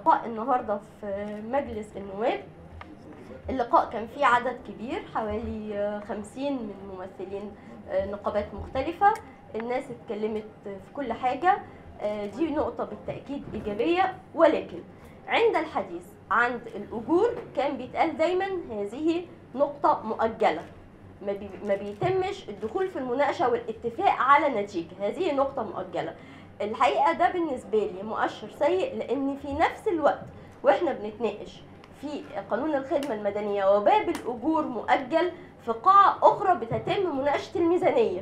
لقاء النهارده في مجلس النواب اللقاء كان فيه عدد كبير حوالي آه، 50 من ممثلين آه، نقابات مختلفة الناس اتكلمت في كل حاجة آه، دي نقطة بالتأكيد إيجابية ولكن عند الحديث عند الأجور كان بيتقال دايما هذه نقطة مؤجلة ما, بي ما بيتمش الدخول في المناقشة والاتفاق على نتيجة هذه نقطة مؤجلة الحقيقة ده بالنسبة لي مؤشر سيء لأن في نفس الوقت وإحنا بنتناقش في قانون الخدمة المدنية وباب الأجور مؤجل في قاعة أخرى بتتم مناقشة الميزانية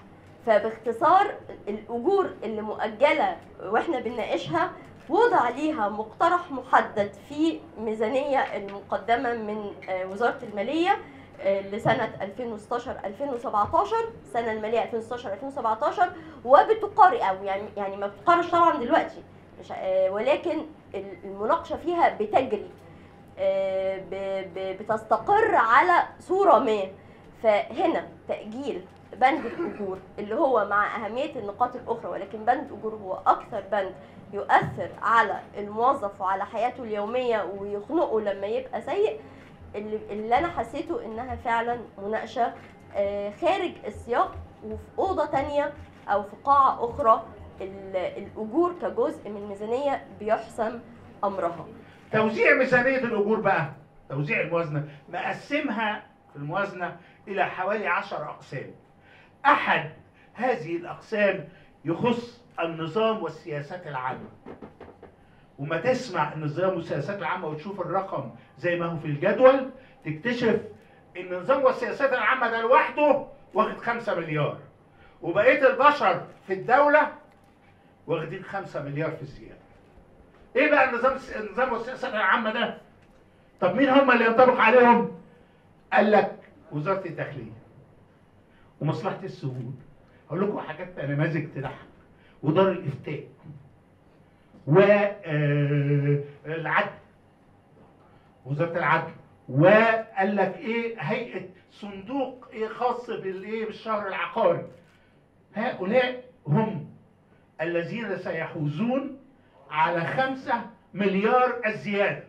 فباختصار الأجور اللي مؤجلة وإحنا بنناقشها وضع ليها مقترح محدد في ميزانية المقدمة من آه، وزارة المالية آه، لسنة 2016 2017 السنة المالية 2016 2017 وبتقارن أو يعني يعني ما بتقارنش طبعا دلوقتي مش آه، ولكن المناقشة فيها بتجري آه، ب- ب- بتستقر على صورة ما فهنا تأجيل بند الأجور اللي هو مع أهمية النقاط الأخرى ولكن بند الأجور هو أكثر بند يؤثر على الموظف وعلى حياته اليومية ويخنقه لما يبقى سيء اللي, اللي أنا حسيته إنها فعلا مناقشة آه، خارج السياق وفي أوضة تانية أو في قاعة أخرى ال- الأجور كجزء من ميزانية بيحسم أمرها توزيع ميزانية الأجور بقى توزيع الموازنة مقسمها في الموازنة إلى حوالي عشر أقسام أحد هذه الأقسام يخص النظام والسياسات العامة وما تسمع النظام والسياسات العامة وتشوف الرقم زي ما هو في الجدول تكتشف ان النظام والسياسات العامة ده لوحده واخد خمسة مليار وبقية البشر في الدولة واخدين خمسة مليار في الزيادة ايه بقى النظام النظام والسياسات العامة ده؟ طب مين هم اللي ينطبق عليهم؟ قال لك وزارة الداخلية ومصلحة السهول هقول لكم حاجات نماذج تضحك ودار الافتاء والعدل وزارة العدل وقال لك ايه هيئة صندوق ايه خاص بالايه بالشهر العقاري هؤلاء هم الذين سيحوزون على خمسة مليار الزيادة